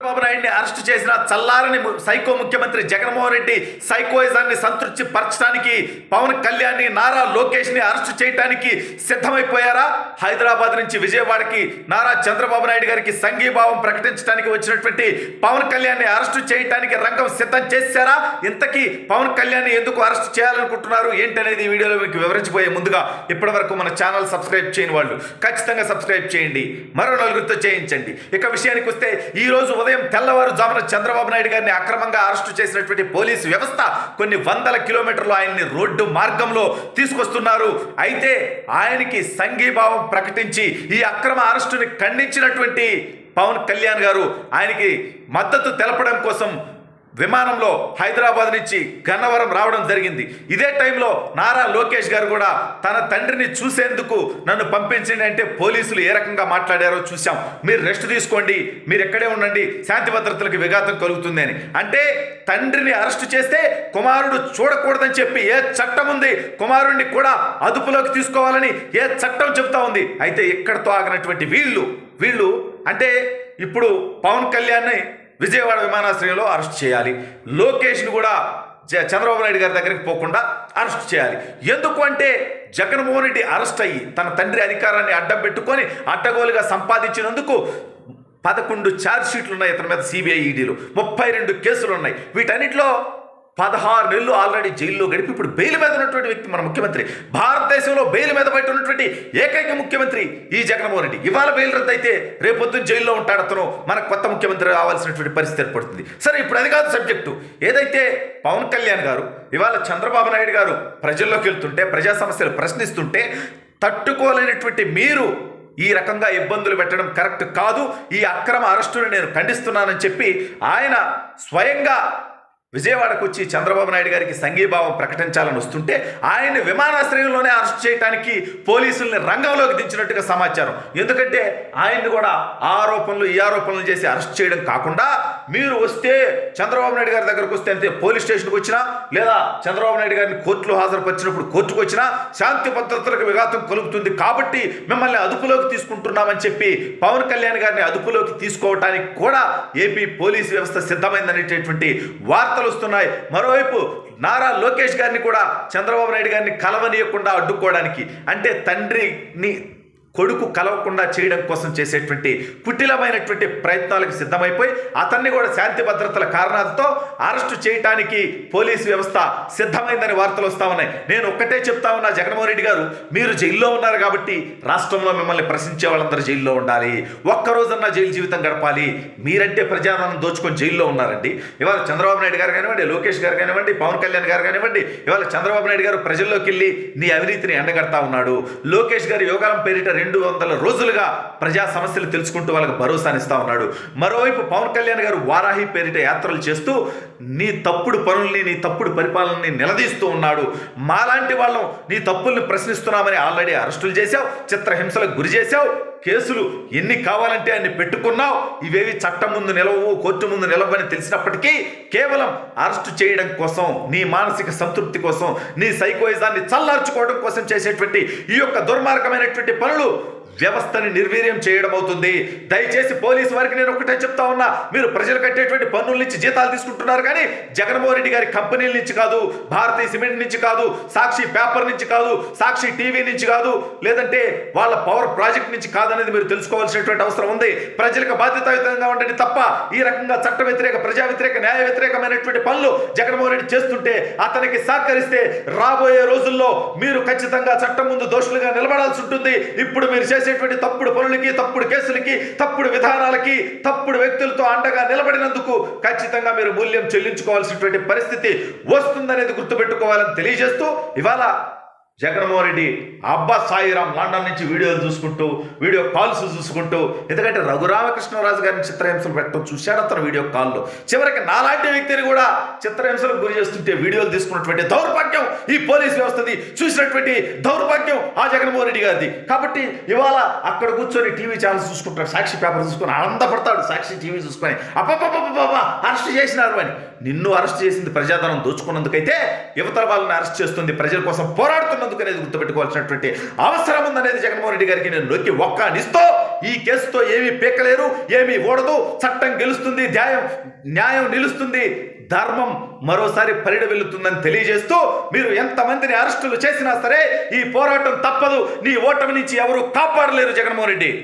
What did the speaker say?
చంద్రబాబు నాయుడిని అరెస్టు చేసిన చల్లారని ము- సైకో ముఖ్యమంత్రి జగన్మోహన్ రెడ్డి సైకోయిజాన్ని సంతృప్తి పరచడానికి పవన్ కళ్యాణ్ నారా లోకేష్ ని అరెస్టు చేయడానికి సిద్ధమైపోయారా హైదరాబాద్ నుంచి విజయవాడకి నారా చంద్రబాబు నాయుడు గారికి సంఘీభావం ప్రకటించడానికి వచ్చినటువంటి పవన్ కళ్యాణ్ ని అరెస్టు చేయడానికి రంగం సిద్ధం చేశారా ఇంతకీ పవన్ కళ్యాణ్ ఎందుకు అరెస్ట్ చేయాలనుకుంటున్నారు ఏంటనేది ఈ వీడియోలో మీకు వివరించబోయే ముందుగా ఇప్పటి వరకు మన ఛానల్ సబ్స్క్రైబ్ చేయని వాళ్ళు ఖచ్చితంగా సబ్స్క్రైబ్ చేయండి మరో నలుగురితో చేయించండి ఇక విషయానికి వస్తే ఈ రోజు ఉదయం తెల్లవారుజామున చంద్రబాబు నాయుడు గారిని అక్రమంగా అరెస్టు చేసినటువంటి పోలీసు వ్యవస్థ కొన్ని వందల కిలోమీటర్లు ఆయన్ని రోడ్డు మార్గంలో తీసుకొస్తున్నారు అయితే ఆయనకి సంఘీభావం ప్రకటించి ఈ అక్రమ అరెస్టుని ఖండించినటువంటి పవన్ కళ్యాణ్ గారు ఆయనకి మద్దతు తెలపడం కోసం విమానంలో హైదరాబాద్ నుంచి గన్నవరం రావడం జరిగింది ఇదే టైంలో నారా లోకేష్ గారు కూడా తన తండ్రిని చూసేందుకు నన్ను పంపించండి అంటే పోలీసులు ఏ రకంగా మాట్లాడారో చూసాం మీరు రెస్ట్ తీసుకోండి మీరు ఎక్కడే ఉండండి శాంతి భద్రతలకు విఘాతం కలుగుతుంది అని అంటే తండ్రిని అరెస్ట్ చేస్తే కుమారుడు చూడకూడదని చెప్పి ఏ చట్టం ఉంది కుమారుడిని కూడా అదుపులోకి తీసుకోవాలని ఏ చట్టం చెబుతా ఉంది అయితే ఇక్కడతో ఆగినటువంటి వీళ్ళు వీళ్ళు అంటే ఇప్పుడు పవన్ కళ్యాణ్ని విజయవాడ విమానాశ్రయంలో అరెస్ట్ చేయాలి లోకేష్ని కూడా జ- చంద్రబాబు నాయుడు గారి దగ్గరికి పోకుండా అరెస్ట్ చేయాలి ఎందుకు అంటే జగన్మోహన్ రెడ్డి అరెస్ట్ అయ్యి తన తండ్రి అధికారాన్ని అడ్డం పెట్టుకొని అడ్డగోలుగా సంపాదించినందుకు పదకొండు ఛార్జ్ షీట్లు ఉన్నాయి ఇతని మీద సిబిఐ ఈడీలు ముప్పై రెండు కేసులు ఉన్నాయి వీటన్నిటిలో పదహారు నెలలు ఆల్రెడీ జైల్లో గడిపి ఇప్పుడు బెయిల్ మీద ఉన్నటువంటి వ్యక్తి మన ముఖ్యమంత్రి భారతదేశంలో బెయిల్ మీద బయట ఉన్నటువంటి ఏకైక ముఖ్యమంత్రి ఈ జగన్మోహన్ రెడ్డి ఇవాళ బెయిల్ రద్దు అయితే రేపొద్దున జైల్లో ఉంటాడు అతను మనకు కొత్త ముఖ్యమంత్రి రావాల్సినటువంటి పరిస్థితి ఏర్పడుతుంది సరే ఇప్పుడు అది కాదు సబ్జెక్టు ఏదైతే పవన్ కళ్యాణ్ గారు ఇవాళ చంద్రబాబు నాయుడు గారు ప్రజల్లోకి వెళ్తుంటే ప్రజా సమస్యలు ప్రశ్నిస్తుంటే తట్టుకోలేనటువంటి మీరు ఈ రకంగా ఇబ్బందులు పెట్టడం కరెక్ట్ కాదు ఈ అక్రమ అరెస్టును నేను ఖండిస్తున్నానని చెప్పి ఆయన స్వయంగా విజయవాడకు వచ్చి చంద్రబాబు నాయుడు గారికి సంఘీభావం ప్రకటించాలని వస్తుంటే ఆయన్ని విమానాశ్రయంలోనే అరెస్ట్ చేయడానికి పోలీసుల్ని రంగంలోకి దించినట్టుగా సమాచారం ఎందుకంటే ఆయన్ని కూడా ఆ ఆరోపణలు ఈ ఆరోపణలు చేసి అరెస్ట్ చేయడం కాకుండా మీరు వస్తే చంద్రబాబు నాయుడు గారి దగ్గరకు వస్తే అంతే పోలీస్ స్టేషన్కి వచ్చినా లేదా చంద్రబాబు నాయుడు గారిని కోర్టులో హాజరుపరిచినప్పుడు కోర్టుకు వచ్చినా శాంతి భద్రతలకు విఘాతం కలుగుతుంది కాబట్టి మిమ్మల్ని అదుపులోకి తీసుకుంటున్నామని చెప్పి పవన్ కళ్యాణ్ గారిని అదుపులోకి తీసుకోవటానికి కూడా ఏపీ పోలీస్ వ్యవస్థ సిద్ధమైందనేటటువంటి వార్తలు వస్తున్నాయి మరోవైపు నారా లోకేష్ గారిని కూడా చంద్రబాబు నాయుడు గారిని కలవనీయకుండా అడ్డుకోవడానికి అంటే తండ్రిని కొడుకు కలవకుండా చేయడం కోసం చేసేటువంటి కుటిలమైనటువంటి ప్రయత్నాలకు సిద్ధమైపోయి అతన్ని కూడా శాంతి భద్రతల కారణాలతో అరెస్టు చేయటానికి పోలీసు వ్యవస్థ సిద్ధమైందని వార్తలు వస్తా ఉన్నాయి నేను ఒక్కటే చెప్తా ఉన్నా జగన్మోహన్ రెడ్డి గారు మీరు జైల్లో ఉన్నారు కాబట్టి రాష్ట్రంలో మిమ్మల్ని ప్రశ్నించే వాళ్ళందరూ జైల్లో ఉండాలి ఒక్కరోజన్నా జైలు జీవితం గడపాలి మీరంటే ప్రజాధనం దోచుకొని జైల్లో ఉన్నారండి ఇవాళ చంద్రబాబు నాయుడు గారు కానివ్వండి లోకేష్ గారు కానివ్వండి పవన్ కళ్యాణ్ గారు కానివ్వండి ఇవాళ చంద్రబాబు నాయుడు గారు ప్రజల్లోకి వెళ్ళి నీ అవినీతిని ఎండగడతా ఉన్నాడు లోకేష్ గారు యోగాలం పేరిట రెండు వందల రోజులుగా ప్రజా సమస్యలు తెలుసుకుంటూ వాళ్ళకి భరోసానిస్తా ఉన్నాడు మరోవైపు పవన్ కళ్యాణ్ గారు వారాహి పేరిట యాత్రలు చేస్తూ నీ తప్పుడు పనుల్ని నీ తప్పుడు పరిపాలనని నిలదీస్తూ ఉన్నాడు మాలాంటి వాళ్ళం నీ తప్పుల్ని ప్రశ్నిస్తున్నామని ఆల్రెడీ అరెస్టులు చేశావు చిత్రహింసలకు గురి చేశావు కేసులు ఎన్ని కావాలంటే అన్ని పెట్టుకున్నావు ఇవేవి చట్టం ముందు నిలవవు కోర్టు ముందు నిలవని తెలిసినప్పటికీ కేవలం అరెస్టు చేయడం కోసం నీ మానసిక సంతృప్తి కోసం నీ సైకోయిజాన్ని చల్లార్చుకోవడం కోసం చేసేటువంటి ఈ యొక్క దుర్మార్గమైనటువంటి పనులు వ్యవస్థని నిర్వీర్యం చేయడం అవుతుంది దయచేసి పోలీసు వారికి నేను ఒకటే చెప్తా ఉన్నా మీరు ప్రజలు కట్టేటువంటి పన్నుల నుంచి జీతాలు తీసుకుంటున్నారు కానీ జగన్మోహన్ రెడ్డి గారి కంపెనీల నుంచి కాదు భారతీయ సిమెంట్ నుంచి కాదు సాక్షి పేపర్ నుంచి కాదు సాక్షి టీవీ నుంచి కాదు లేదంటే వాళ్ళ పవర్ ప్రాజెక్ట్ నుంచి కాదనేది మీరు తెలుసుకోవాల్సినటువంటి అవసరం ఉంది ప్రజలకు బాధ్యతాయుతంగా ఉండండి తప్ప ఈ రకంగా చట్ట వ్యతిరేక ప్రజా వ్యతిరేక న్యాయ వ్యతిరేకమైనటువంటి పనులు జగన్మోహన్ రెడ్డి చేస్తుంటే అతనికి సహకరిస్తే రాబోయే రోజుల్లో మీరు ఖచ్చితంగా చట్టం ముందు దోషులుగా నిలబడాల్సి ఉంటుంది ఇప్పుడు మీరు చేసేటువంటి తప్పుడు పనులకి తప్పుడు కేసులకి తప్పుడు విధానాలకి తప్పుడు వ్యక్తులతో అండగా నిలబడినందుకు ఖచ్చితంగా మీరు మూల్యం చెల్లించుకోవాల్సినటువంటి పరిస్థితి వస్తుందనేది గుర్తుపెట్టుకోవాలని తెలియజేస్తూ ఇవాళ జగన్మోహన్ రెడ్డి అబ్బా సాయిరాం లండన్ నుంచి వీడియోలు చూసుకుంటూ వీడియో కాల్స్ చూసుకుంటూ ఎందుకంటే రఘురామకృష్ణరాజు గారిని చిత్రహింసలు పెట్టడం చూశాడు అతను వీడియో కాల్లో చివరికి నాలాంటి వ్యక్తిని కూడా చిత్రహింసలకు గురి చేస్తుంటే వీడియోలు తీసుకున్నటువంటి దౌర్భాగ్యం ఈ పోలీస్ వ్యవస్థది చూసినటువంటి దౌర్భాగ్యం ఆ జగన్మోహన్ రెడ్డి గారిది కాబట్టి ఇవాళ అక్కడ కూర్చొని టీవీ ఛానల్స్ చూసుకుంటాడు సాక్షి పేపర్ చూసుకొని ఆనందపడతాడు సాక్షి టీవీ చూసుకొని అబ్బా అరెస్ట్ చేసినారు అని నిన్ను అరెస్ట్ చేసింది ప్రజాధనం దోచుకున్నందుకైతే యువతల వాళ్ళని అరెస్ట్ చేస్తుంది ప్రజల కోసం పోరాడుతున్నందుకు అనేది గుర్తుపెట్టుకోవాల్సినటువంటి అవసరం ఉందనేది జగన్మోహన్ రెడ్డి గారికి నేను నొక్కి ఒక్కనిస్తూ ఈ కేసుతో ఏమీ పీకలేరు ఏమీ ఓడదు చట్టం గెలుస్తుంది న్యాయం న్యాయం నిలుస్తుంది ధర్మం మరోసారి పరిడ వెళ్తుందని తెలియజేస్తూ మీరు ఎంతమందిని అరెస్టులు చేసినా సరే ఈ పోరాటం తప్పదు నీ ఓటమి నుంచి ఎవరు కాపాడలేరు జగన్మోహన్ రెడ్డి